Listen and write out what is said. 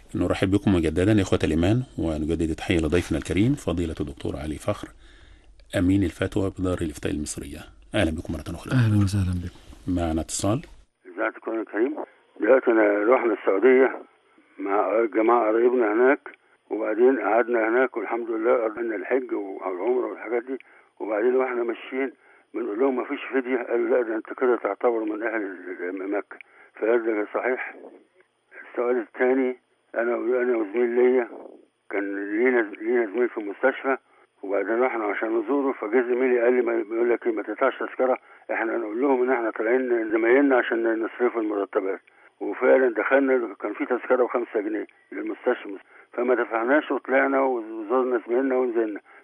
نرحب بكم مجددا إخوة الإيمان ونجدد التحية لضيفنا الكريم فضيلة الدكتور علي فخر أمين الفتوى بدار الإفتاء المصرية أهلا بكم مرة أخرى اهلا وسهلا بكم معنا اتصال ازيك يا كريم دلوقتي انا رحنا السعوديه مع جماعه قرايبنا هناك وبعدين قعدنا هناك والحمد لله قضينا الحج والعمره والحاجات دي وبعدين واحنا ماشيين بنقول لهم ما فيش فديه قالوا لا ده انت كده تعتبر من اهل ال- مكه فقال ده صحيح السؤال الثاني انا انا وزميل ليا كان لينا لينا زميل في المستشفى وبعدين رحنا عشان نزوره فجه زميلي قال لي ما بيقول لك ايه ما تدفعش تذكره احنا نقول لهم ان احنا طالعين زمايلنا عشان نصرفوا المرتبات وفعلا دخلنا كان في تذكره بخمسة جنيه للمستشفى فما دفعناش وطلعنا وزرنا زميلنا ونزلنا